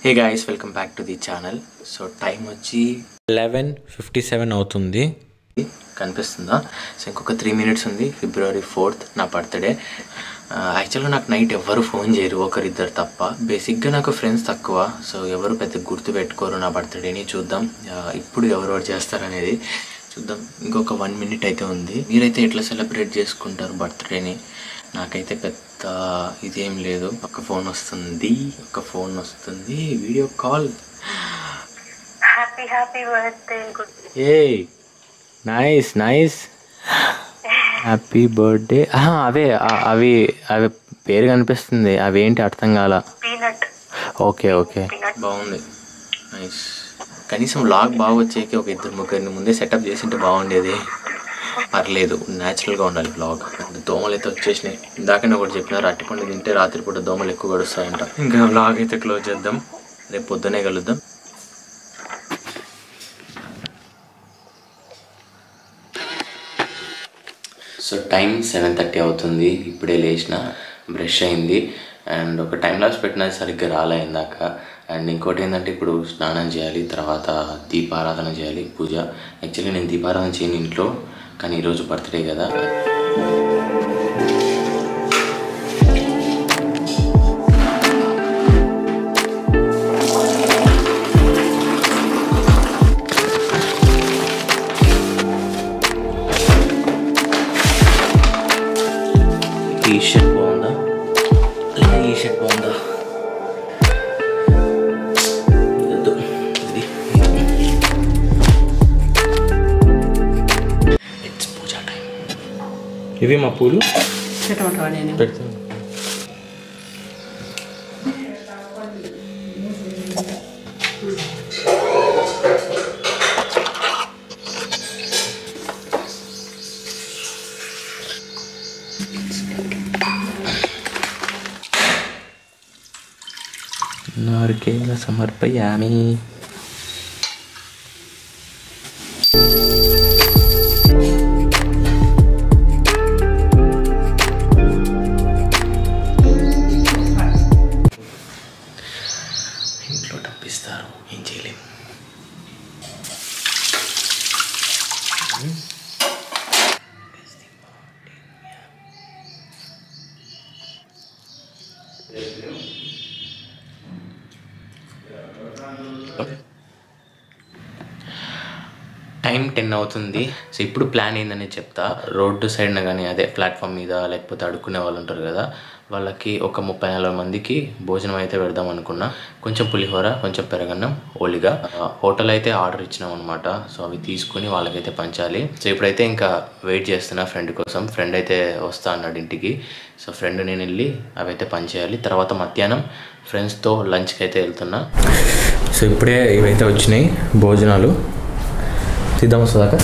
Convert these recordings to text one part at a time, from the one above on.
Hey guys welcome back to the channel so time వచ్చి eleven fifty seven అవుతుంది కనిపిస్తుందా so ఇంకొక three minutes ఉంది ఫిబ్రవరి ఫోర్త్ నా బర్త్డే యాక్చువల్గా నాకు నైట్ ఎవరు ఫోన్ చేయరు ఒకరిద్దరు తప్ప బేసిక్గా నాకు ఫ్రెండ్స్ తక్కువ సో ఎవరు పెద్ద గుర్తు పెట్టుకోరు నా బర్త్డేని చూద్దాం ఆ, ఇప్పుడు ఎవరెవరు చేస్తారనేది చూద్దాం ఇంకొక వన్ మినిట్ అయితే ఉంది మీరైతే ఎట్లా సెలబ్రేట్ చేసుకుంటారు బర్త్డేని నాకైతే పెద్ద ఇదేం లేదు ఒక ఫోన్ వస్తుంది ఒక ఫోన్ వస్తుంది video call happy happy birthday good ఏ నైస్ నైస్ హ్యాపీ బర్త్డే అవే ఆ- అవి అవి పేరు కనిపిస్తుంది అవి ఏంటి అర్థం కాల పీనట్ ఓకే ఓకే బాగుంది నైస్ కనీసం లాగ్ బాగా వచ్చేకి ఒక ఇద్దరు ముగ్గురిని ముందే సెటప్ చేసింటే బాగుండేది పర్లేదు న్యాచురల్గా ఉండాలి బ్లాగ్ దోమలు అయితే వచ్చేసినాయి ఇందాకనే ఒకటి చెప్పినారు అట్టిపండు తింటే రాత్రిపూట దోమలు ఎక్కువ గడుస్తాయంట ఇంకా బ్లాగ్ అయితే క్లోజ్ చేద్దాం రేపు పొద్దునే కలుద్దాం సో టైం సెవెన్ థర్టీ అవుతుంది ఇప్పుడే లేచిన బ్రష్ అయింది అండ్ ఒక టైం లాస్ పెట్టినా సరిగ్గా రాలే ఇందాక అండ్ ఇంకోటి ఏంటంటే ఇప్పుడు స్నానం చేయాలి తర్వాత దీపారాధన చేయాలి పూజ యాక్చువల్లీ నేను దీపారాధన చేయను ఇంట్లో కానీ ఈరోజు బర్త్డే కదా ఈ షర్ట్ బాగుందా లేదా ఈ షర్ట్ బాగుందా వద్దు. ఇది ఇట్స్ పూజా టైం ఇవి మా పూలు పెడతాను నారికేళ సమర్పయామి ఇంట్లో డబ్బిస్తారు ఏం చేయలేము టైం టెన్ అవుతుంది సో ఇప్పుడు ప్లాన్ ఏందని చెప్తా రోడ్డు సైడ్న కానీ అదే ప్లాట్ఫామ్ మీద లేకపోతే అడుక్కునే వాళ్ళు ఉంటారు కదా వాళ్ళకి ఒక ముప్పై నలభై మందికి భోజనం అయితే పెడదాం అనుకున్నా కొంచెం పులిహోర కొంచెం పెరగన్నం ఓలిగా ఆ, హోటల్ అయితే ఆర్డర్ ఇచ్చినాం అనమాట సో అవి తీసుకుని వాళ్ళకైతే పంచాలి సో ఇప్పుడైతే ఇంకా వెయిట్ చేస్తున్నా ఫ్రెండ్ కోసం ఫ్రెండ్ అయితే వస్తా అన్నాడు ఇంటికి సో ఫ్రెండ్ నేను వెళ్ళి అవి అయితే పంచేయాలి తర్వాత మధ్యాహ్నం ఫ్రెండ్స్తో లంచ్కి అయితే వెళ్తున్నా సో ఇప్పుడే ఇవైతే వచ్చినాయి భోజనాలు తీద్దామా సుధాకర్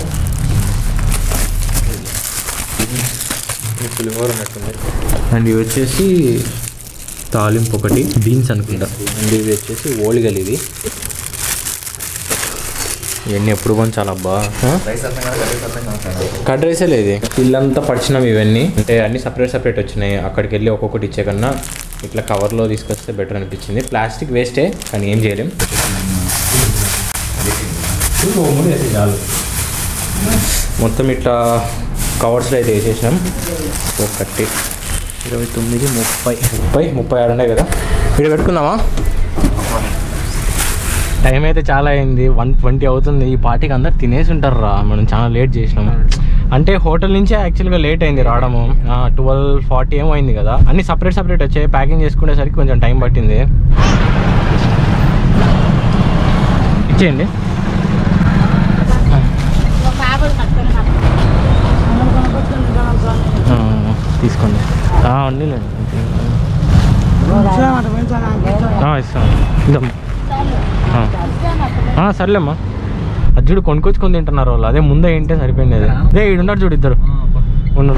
పులిహోర ఉన్నట్టుంది అండ్ ఇవి వచ్చేసి తాలింపు ఒకటి బీన్స్ అనుకుంటా అండ్ ఇవి వచ్చేసి ఓలిగలు ఇది ఇవన్నీ ఎప్పుడు కొంచాలి అబ్బా కట్ రైసే లేదు ఇల్లంతా పడిచినాం ఇవన్నీ అంటే అన్ని సపరేట్ సపరేట్ వచ్చినాయి అక్కడికి వెళ్ళి ఒక్కొక్కటి ఇచ్చే కన్నా ఇట్లా కవర్లో తీసుకొస్తే బెటర్ అనిపించింది ప్లాస్టిక్ వేస్టే కానీ ఏం చేయలేం చాలు మొత్తం ఇట్లా కవర్స్లో అయితే వేసేసినాం ఒకటి ఇరవై తొమ్మిది ముప్పై ముప్పై ముప్పై ఆరు ఉన్నాయి కదా ఇక్కడ పెట్టుకుందామా టైం అయితే చాలా అయింది వన్ ట్వంటీ అవుతుంది ఈ పార్టీకి అందరు తినేసి ఉంటారు రా మనం చాలా లేట్ చేసినాము అంటే హోటల్ నుంచే యాక్చువల్గా లేట్ అయింది రావడము ట్వెల్వ్ ఫార్టీ ఏమో అయింది కదా అన్ని సపరేట్ సపరేట్ వచ్చాయి ప్యాకింగ్ చేసుకునేసరికి కొంచెం టైం పట్టింది ఇచ్చేయండి ఆ, తీసుకోండి ఉండలేండి ఇస్తాను ఇద్దాం ఆ, సర్లేమ్మా అది చూడు కొనుక్కొచ్చుకొని తింటున్నారు వాళ్ళు అదే ముందే ఏంటే సరిపోయింది అది అదే ఈడున్నారు చూడు ఇద్దరు ఉండు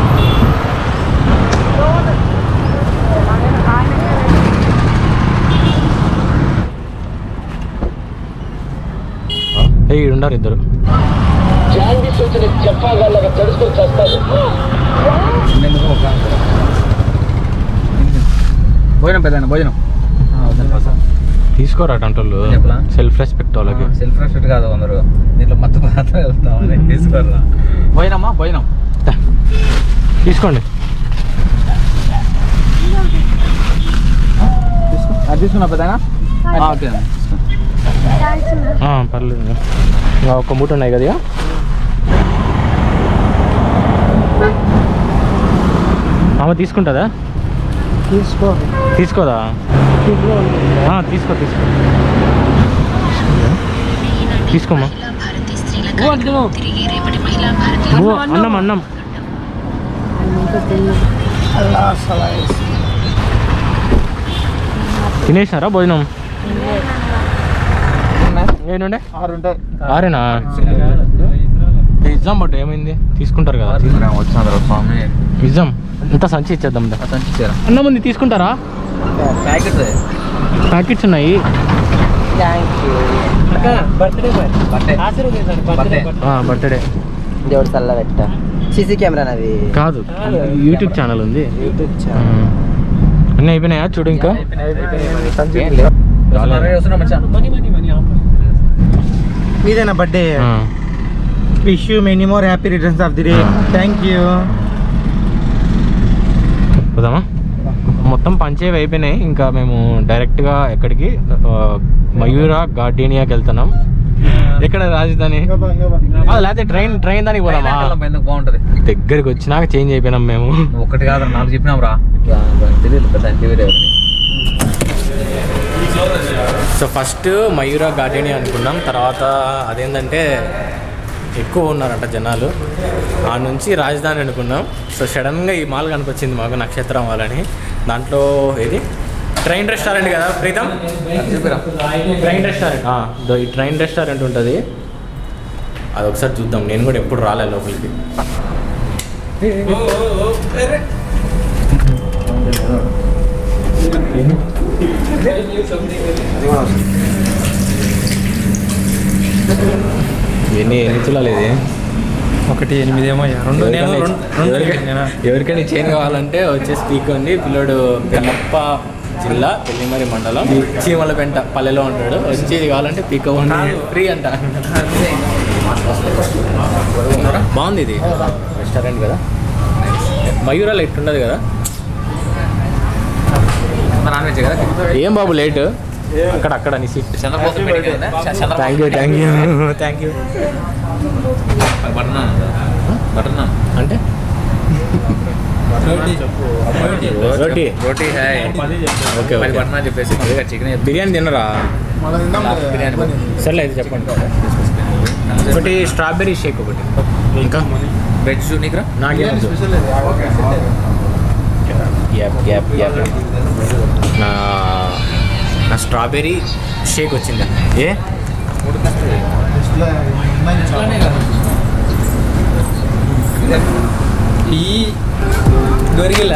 ఏ ఈడున్నారు ఇద్దరు భోజనం పెద్ద భోజనం తీసుకోరా అటంటోళ్ళు చెప్పలా? సెల్ఫ్ రెస్పెక్ట్ వాళ్ళకి సెల్ఫ్ రెస్పెక్ట్ కాదు అందరూ దీంట్లో మత్తు పదార్థం వెళ్తామని తీసుకోరా పోయినమ్మా పోయినాం దా. తీసుకోండి అది తీసుకున్నా పెద్దగా ఓకే ఆ, పర్లేదు ఇంకా ఒక మూట ఉన్నాయి కదా ఇక? ఆమె తీసుకుంటుందా తీసుకో తీసుకోదా ఆ, తీసుకో తీసుకో తీసుకోమ్మా ఓ, అన్నం అన్నం తినేసినారా భోజనం ఏనుండే ఆరు ఉంటాయి ఆరేనా ఇద్దాం బట్ ఏమైంది తీసుకుంటారు కదా వచ్చిన స్వామి ఇద్దాం ఇంత సంచి ఇచ్చేద్దాం దా. సంచి చీర అన్నం ఉంది తీసుకుంటారా ప్యాకెట్ ప్యాకెట్స్ ఉన్నాయి బర్త్డే బర్త్డే బర్త్డే దేవుడు చల్ల పెట్ట సీసీ కెమెరా నాది కాదు యూట్యూబ్ ఛానల్ ఉంది యూట్యూబ్ ఆ. ఛానల్ అన్నీ అయిపోయినాయా చూడు ఇంకా మీదేనా బర్త్డే ఆ. Wish you many more happy returns of the day thank you పోదామా మొత్తం పంచేవి అయిపోయినాయి ఇంకా మేము డైరెక్ట్గా ఎక్కడికి ఆ, మయూర గార్డేనియాకి వెళ్తున్నాం ఎక్కడ రాజధాని ఆ, లేకపోతే ట్రైన్ ట్రైన్ దానికి పోదామా ఎందుకు బాగుంటది దగ్గరికి వచ్చినాక చేంజ్ అయిపోయినాం మేము నువ్వు ఒక్కటి కాదు నాలుగు చెప్పినాం రా తెలియదు పెద్ద తెలియదు ఎవరిని సో ఫస్ట్ మయూర గార్డెనియా అనుకున్నాం తర్వాత అదేంటంటే ఎక్కువ ఉన్నారంట జనాలు ఆ నుంచి రాజధాని అనుకున్నాం సో సడన్గా ఈ మాల్ కనిపించింది మాకు నక్షత్రం వాళ్ళని దాంట్లో ఏది ట్రైన్ రెస్టారెంట్ కదా ప్రీతం ట్రైన్ రెస్టారెంట్ ఆ, దో ఈ ట్రైన్ రెస్టారెంట్ ఉంటుంది అది ఒకసారి చూద్దాం నేను కూడా ఎప్పుడు రాలే లోపలికి ఎన్ని ఎన్ని తులాలు ఇది ఒకటి ఎనిమిదేమో రెండు నేను ఎవరికైనా రెండు రెండు ఎవరికైనా- నేనా? ఎవరికైనా చైన్ కావాలంటే వచ్చేసి పీక్ ఉంది పిల్లోడు కడప జిల్లా పెళ్లిమరి మండలం చీమలపెంట పల్లెలో ఉంటాడు వచ్చి ఇది కావాలంటే పీక్ ఫ్రీ అంట బాగుంది ఇది రెస్టారెంట్ కదా మయూరాలు ఎట్టుండదు కదా నాన్ వెజ్ కదా ఏం బాబు లేట్ అక్కడ అక్కడ నీ సీట్ చంద్రబాబు పెట్టి thank you thank you thank you butter naan butter naan అంటే రోటీ. రోటీ రోటీ హాయ్ ఓకే మరి ఓకే బటర్ నాన్ చెప్పేసి కొద్దిగా చికెన్ బిర్యానీ తినరా బిర్యానీ సర్లే ఇది చెప్పండి ఒకటి స్ట్రాబెర్రీ షేక్ ఒకటి ఇంకా వెజ్ నీకురా నాకేం యాప్ యాప్ యాప్ నా నా స్ట్రాబెర్రీ షేక్ వచ్చింది ఏ ఈ గొరిగిల్ల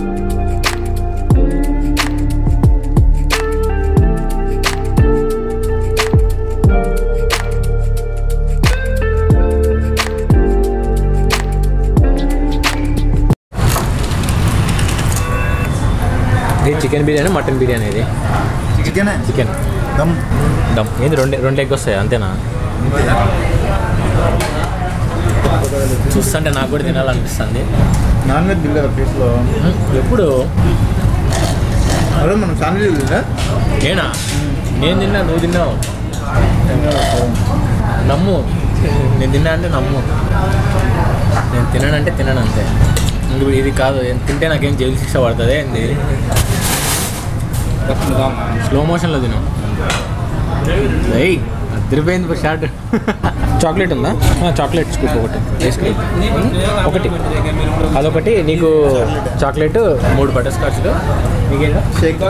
ఇది చికెన్ బిర్యానీ మటన్ బిర్యానీ ఇది చికెన్ చికెన్ దమ్ దమ్ ఏంది రెండు రెండు ఎగ్ వస్తాయి అంతేనా చూస్తుంటే నాకు కూడా తినాలనిపిస్తుంది నాన్ వెజ్ తినలేదా ప్లేస్లో ఎప్పుడు అదే మనం శాండ్విచ్ తిన్నా నేనా నేను తిన్నా నువ్వు తిన్నావు నమ్ము నేను తిన్నా అంటే నమ్ము నేను తిననంటే తినను అంతే ఇంక ఇది కాదు ఏం తింటే నాకేం జైలు శిక్ష పడుతుంది ఏంది స్లో మోషన్లో తిను ఏయ్ అదిరిపోయింది షార్ట్ చాక్లెట్ ఉందా చాక్లెట్ స్కూప్ ఒకటి ఐస్ క్రీమ్ ఒకటి అదొకటి నీకు చాక్లెట్ మూడు బటర్ స్కాచ్లు నీకేంటో షేక్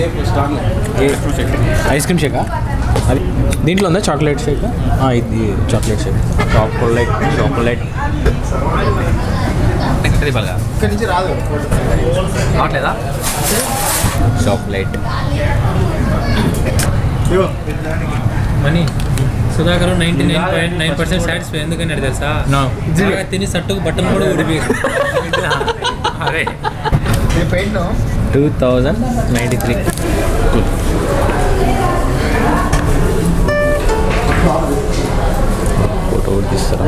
ఐస్ క్రీమ్ షేకా అది దీంట్లో ఉందా చాక్లెట్ షేక్ ఇది చాక్లెట్ షేక్ చాక్లెట్ చాక్లెట్ ఇవ్వాలిగా ఇక్కడి నుంచి రాదు రావట్లేదా చాక్లెట్ ఇదిగో. Mani Sudhakar ninety nine point nine percent satisfy ఎందుకని తెలుసా No. బాగా తిని సట్టుకు బట్టలు కూడా ఉడిపి అరే నేను paint two thousand ninety three చూపిస్తారా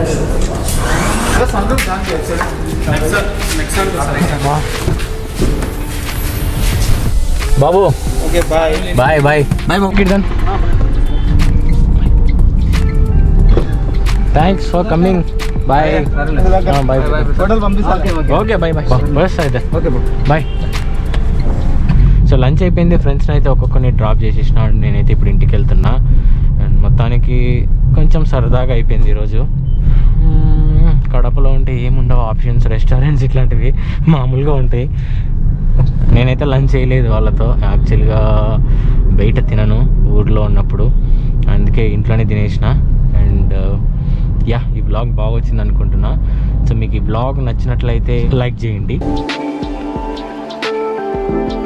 బాబు Okay, bye. Bye bye bye బాబు కిడ్దన్ thanks for coming bye bye Hotel పంపిస్తాను. ఓకే బాయ్ బాయ్ బస్ అయితే okay bro bye so lunch అయిపోయింది ఫ్రెండ్స్ని అయితే ఒక్కొక్కరిని డ్రాప్ చేసేసిన నేనైతే ఇప్పుడు ఇంటికి వెళ్తున్నా అండ్ మొత్తానికి కొంచెం సరదాగా అయిపోయింది ఈరోజు మ్మ్, కడపలో ఉంటే ఏముండవు ఆప్షన్స్ రెస్టారెంట్స్ ఇట్లాంటివి మామూలుగా ఉంటాయి నేనైతే లంచ్ చేయలేదు వాళ్ళతో యాక్చువల్గా బయట తినను ఊర్లో ఉన్నప్పుడు అందుకే ఇంట్లోనే తినేసిన అండ్ యా ఈ బ్లాగ్ బాగా వచ్చింది అనుకుంటున్నా సో మీకు ఈ బ్లాగ్ నచ్చినట్లయితే లైక్ చేయండి